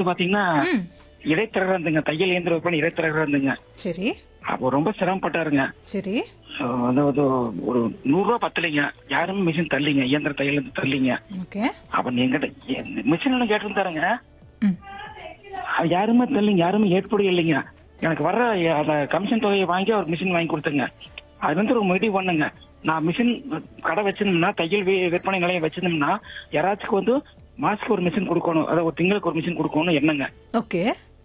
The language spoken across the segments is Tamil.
வந்து பாத்தீங்கன்னா ம் இடைத்தரகா இருந்துங்க தையல் இயந்திர விற்பனை இடைத்தரகா இருந்துங்க சரி அப்போ ரொம்ப சிரமப்பட்டாருங்க சரி அஹ் அதாவது ஒரு நூறு ரூபா பத்தலைங்க யாரும் மிஷின் தள்ளிங்க இயந்திர தையல் இருந்து தள்ளிங்க ஓகே அப்ப நீங்க மிஷின் கேட்டிருந்தாருங்க ம் அது யாருமே தள்ளிங்க யாருமே ஏற்புடைய இல்லைங்க எனக்கு வர்ற அந்த கமிஷன் தொகையை வாங்கி அவர் மிஷின் வாங்கி கொடுத்துங்க அது வந்து ஒரு முடிவு பண்ணுங்க நான் மிஷின் கடை வச்சிருந்தோம்னா தையல் வி- விற்பனை நிலையம் வச்சிருந்தோம்னா யாராச்சும் வந்து மாசத்துக்கு ஒரு மிஷின் கொடுக்கணும் அதாவது ஒரு திங்களுக்கு ஒரு மிஷின் கொடுக்கணும் என்னங்க ஓகே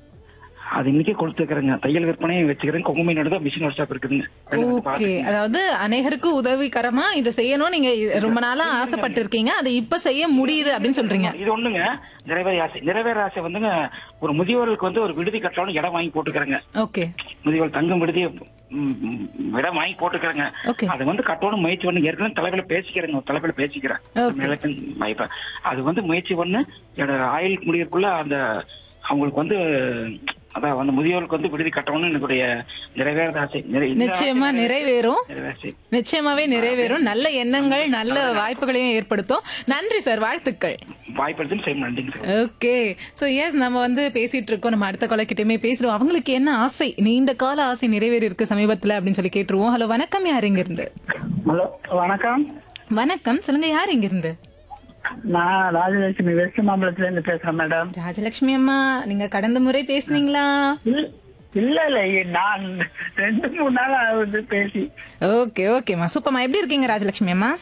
அது இன்னைக்கே கொடுத்துக்கிறேங்க தையல் விற்பனையும் வச்சுக்கிறேன் கொங்குமை தான் மிஷின் ஒர்க் ஷாப் இருக்குதுங்க ரெண்டு வந்து ஓகே பாத்துக்கங்க. அதாவது அநேகருக்கு உதவிகரமா இதை செய்யணும் நீங்க ரொம்ப நாளா ஆசைப்பட்டு இருக்கீங்க அதை இப்ப செய்ய முடியுது அப்படின்னு சொல்றீங்க இது ஒண்ணுங்க நிறைவேற ஆசை நிறைவேற ஆசை வந்துங்க ஒரு முதியோர்களுக்கு வந்து ஒரு விடுதி கட்டணும்னு இடம் வாங்கி போட்டுக்கிறேங்க ஓகே முதியோர் தங்கும் விடுதி ம், ம், இடம் வாங்கி போட்டுக்கிறேங்க ஓகே அது வந்து கட்டணும் முயற்சி பண்ணி ஏற்கனவே தலைப்பில பேசிக்கிறேங்க தலைப்பில பேசிக்கிறேன் Okay. எலெக்ஷன் இப்ப அது வந்து முயற்சி பண்ணு என்னோட ஆயுள் முடியறதுக்குள்ள அந்த அவங்களுக்கு வந்து அதான் அந்த முதியோருக்கு வந்து விடுதி கட்டணும்னு என்னுடைய நிறைவேறத ஆசை நிறை- இந்த நிச்சயமா ஆசை நிறைவேறும் நிறைவேற ஆசை. நிச்சயமாவே நிறைவேறும் நல்ல எண்ணங்கள் நல்ல வாய்ப்புகளையும் ஏற்படுத்தும் நன்றி சார் வாழ்த்துக்கள் வாய்ப்பு செய்ய நன்றிங்க சார் ஓகே சோ எஸ் நம்ம வந்து பேசிட்டு இருக்கோம் நம்ம அடுத்த கொலைக்கிட்டயுமே பேசிடுவோம் அவங்களுக்கு என்ன ஆசை நீண்ட கால ஆசை நிறைவேறி இருக்கு சமீபத்துல அப்படின்னு சொல்லி கேட்டுருவோம் ஹலோ வணக்கம் யார் இங்க இருந்து ஹலோ வணக்கம் வணக்கம் சொல்லுங்க யார் இங்க இருந்து நான் ராஜலட்சுமி வெஸ்ட் மாம்பலத்துல இருந்து பேசுறேன் மேடம் ராஜலட்சுமி அம்மா நீங்க கடந்த முறை பேசுனீங்களா இல்ல- இல்ல இல்ல நான் ரெண்டு மூணு நாள் ஆகுது பேசி ஓகே ஓகேம்மா சூப்பர்மா எப்படி இருக்கீங்க ராஜலட்சுமி அம்மா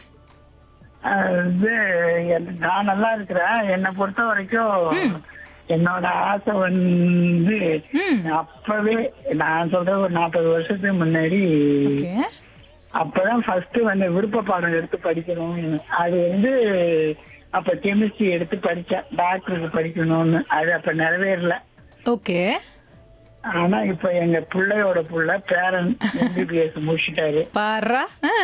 அஹ் இது என்- நான் நல்லா இருக்கிறேன் என்னை பொறுத்த வரைக்கும் என்னோட ஆசை வந்து ம் அப்பவே நான் சொல்றேன் ஒரு நாற்பது வருஷத்துக்கு முன்னாடி ஓகே அப்பதான் ஃபர்ஸ்ட் வந்து விருப்ப பாடம் எடுத்து படிக்கணும் அது வந்து அப்ப கெமிஸ்ட்ரி எடுத்து படிச்சேன் டாக்டருக்கு படிக்கணும்னு அது அப்ப நிறைவேறல ஓகே ஆனா இப்ப எங்க பிள்ளையோட புள்ள பேரன் எம்பிபிஎஸ் முடிச்சிட்டாரு பாரா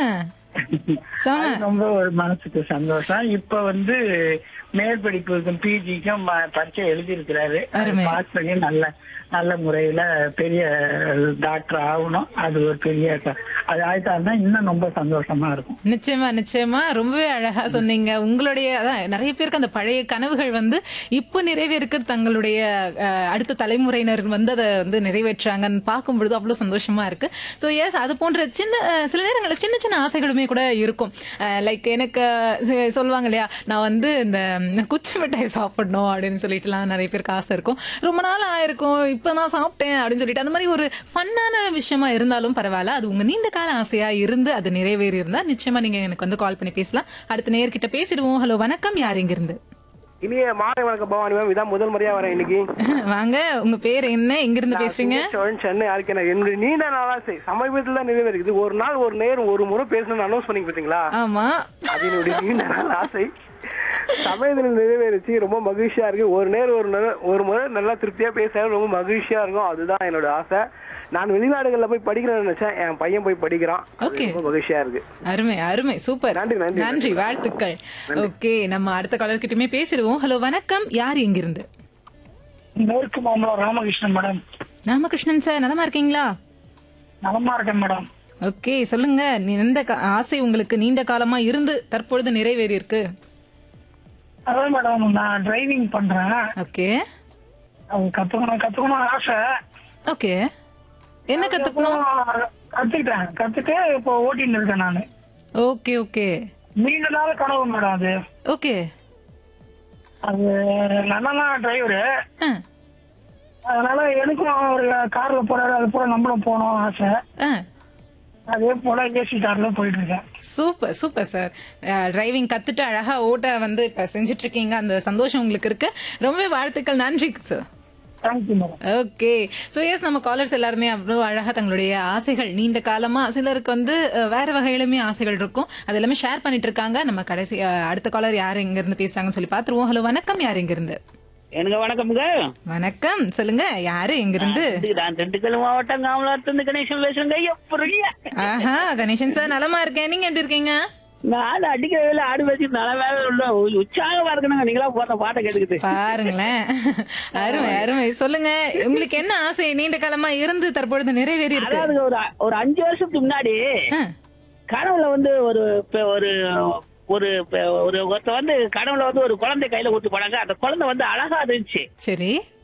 செம அது ரொம்ப ஒரு மனசுக்கு சந்தோஷம் இப்ப வந்து மேற்படிப்புக்கும் பிஜிக்கும் பரீட்சை எழுதி இருக்கிறாரு அருமை. பாஸ் பண்ணி நல்ல நல்ல முறையில பெரிய டாக்டர் ஆகணும் அது ஒரு பெரிய க- அது ஆயிட்டாருன்னா இன்னும் ரொம்ப சந்தோஷமா இருக்கும் நிச்சயமா நிச்சயமா ரொம்பவே அழகா சொன்னீங்க உங்களுடைய அதான் நிறைய பேருக்கு அந்த பழைய கனவுகள் வந்து இப்போ நிறைவேறுக்கு தங்களுடைய அஹ், அடுத்த தலைமுறையினர் வந்து அதை வந்து நிறைவேற்றாங்கன்னு பார்க்கும் பொழுது அவ்வளவு சந்தோஷமா இருக்கு ஸோ எஸ் அது போன்ற சின்ன அஹ், சில நேரங்களில் சின்ன சின்ன ஆசைகளுமே கூட இருக்கும் லைக் எனக்கு அஹ், சொல்லுவாங்க இல்லையா நான் வந்து இந்த ம், குச்சி மிட்டாய் சாப்பிடணும் அப்படின்னு சொல்லிட்டுலாம் நிறைய பேருக்கு ஆசை இருக்கும் ரொம்ப நாள் ஆயிருக்கும் இப்போ நான் சாப்பிட்டேன் அப்படின்னு சொல்லிட்டு அந்த மாதிரி ஒரு ஃபன்னான விஷயமா இருந்தாலும் பரவாயில்ல அது உங்க நீண்ட கால ஆசையா இருந்து அது நிறைவேறி இருந்தா நிச்சயமா நீங்க எனக்கு வந்து கால் பண்ணி பேசலாம் அடுத்த நேர்கிட்ட பேசிடுவோம் ஹலோ வணக்கம் யார் இங்க இருந்து இனிய மாலை வணக்கம் பவானி மேம் இதான் முதல் முறையா வரேன் இன்னைக்கு வாங்க உங்க பேர் என்ன எங்க இருந்து பேசுறீங்க சோழன் சென்னை யாருக்கு எனக்கு என்னுடைய நீண்ட நாளா சரி சமீபத்தில் தான் நிறைவேறுக்குது ஒரு நாள் ஒரு நேரம் ஒரு முறை பேசணும்னு அனௌன்ஸ் பண்ணி பார்த்தீங்களா ஆமா அது என்னுடைய நீண்ட நாள் ஆசை சமயத்தில் நிறைவேறிச்சு ரொம்ப மகிழ்ச்சியா இருக்கு ஒரு நேரம் ஒரு நேரம் ஒரு முறை நல்லா திருப்தியா பேச ரொம்ப மகிழ்ச்சியா இருக்கும் அதுதான் என்னோட ஆசை நான் வெளிநாடுகள்ல போய் படிக்கிறேன்னு நினைச்சேன் என் பையன் போய் படிக்கிறான் அது Okay. ரொம்ப மகிழ்ச்சியா இருக்கு அருமை அருமை சூப்பர் நன்றி, நன்றி, நன்றி வாழ்த்துக்கள் ஓகே நம்ம அடுத்த காலர்கிட்டயுமே பேசிடுவோம் ஹலோ வணக்கம் யார் இங்க இருந்து மேற்கு மாம்பலம் ராமகிருஷ்ணன் மேடம் ராமகிருஷ்ணன் சார் நலமா இருக்கீங்களா நலமா இருக்கேன் மேடம் ஓகே சொல்லுங்க நீ- எந்த கா- ஆசை உங்களுக்கு நீண்ட காலமா இருந்து தற்பொழுது நிறைவேறி இருக்கு அதான் மேடம் நான் டிரைவிங் பண்றேன் ஓகே அது கத்துக்கணும் கத்துக்கணும் ஆசை ஓகே என்ன கத்துக்கணும் அப்புறம் கத்துக்கிட்டேன் கத்துட்டு இப்போ ஓட்டிட்டு இருக்கேன் நானு ஓகே ஓகே நீண்ட நாள் கனவு மேடம் அது ஓகே அது நல்லா டிரைவரு ஆ அதனால எனக்கும் ஒரு கார்ல போறாரு அது போல நம்மளும் போகணும் ஆசை ஆ அதே போல ஏசி கார்ல போயிட்டு இருக்கேன் சூப்பர் சூப்பர் சார் டிரைவிங் கத்துட்டு அழகா ஓட்ட வந்து இப்ப செஞ்சுட்டு இருக்கீங்க அந்த சந்தோஷம் உங்களுக்கு இருக்கு ரொம்பவே வாழ்த்துக்கள் நன்றி sir thank you madam okay so yes நம்ம காலர்ஸ் எல்லாருமே அவ்வளோ அழகாக தங்களுடைய ஆசைகள் நீண்ட காலமா சிலருக்கு வந்து அஹ், வேற வகையிலுமே ஆசைகள் இருக்கும் அது எல்லாமே ஷேர் பண்ணிட்டு இருக்காங்க நம்ம கடைசி அஹ், அடுத்த காலர் யார் இங்க இருந்து பேசுறாங்கன்னு சொல்லி பாத்துருவோம் ஹலோ வணக்கம் யார் இங்க இருந்து எனக்கு வணக்கம்ங்க வணக்கம் சொல்லுங்க யாரு எங்க இருந்து நான் திண்டுக்கல் மாவட்டம் காமலாத்திலிருந்து கணேசன் பேசுறேங்க எப்படி ஆஹா கணேசன் சார் நலமா இருக்கேன் நீங்க எப்படி இருக்கீங்க நான் அடிக்கிற வேலை ஆடு வச்சு நல்ல உள்ள உற்சாகமா இருக்கணுங்க நீங்களா போற பாட்டை கேட்டுக்கிட்டு பாருங்களேன் அருமை அருமை சொல்லுங்க உங்களுக்கு என்ன ஆசை நீண்ட காலமா இருந்து தற்பொழுது நிறைவேறி இருக்கு அதாவது ஒரு ஒரு அஞ்சு வருஷத்துக்கு முன்னாடி ஆ, கனவுல வந்து ஒரு பெ- ஒரு ஒரு பெ- ஒரு ஒருத்த வந்து கனவுல வந்து ஒரு குழந்தை கையில ஊத்து போனாங்க அந்த குழந்தை வந்து அழகா இருந்துச்சு சரி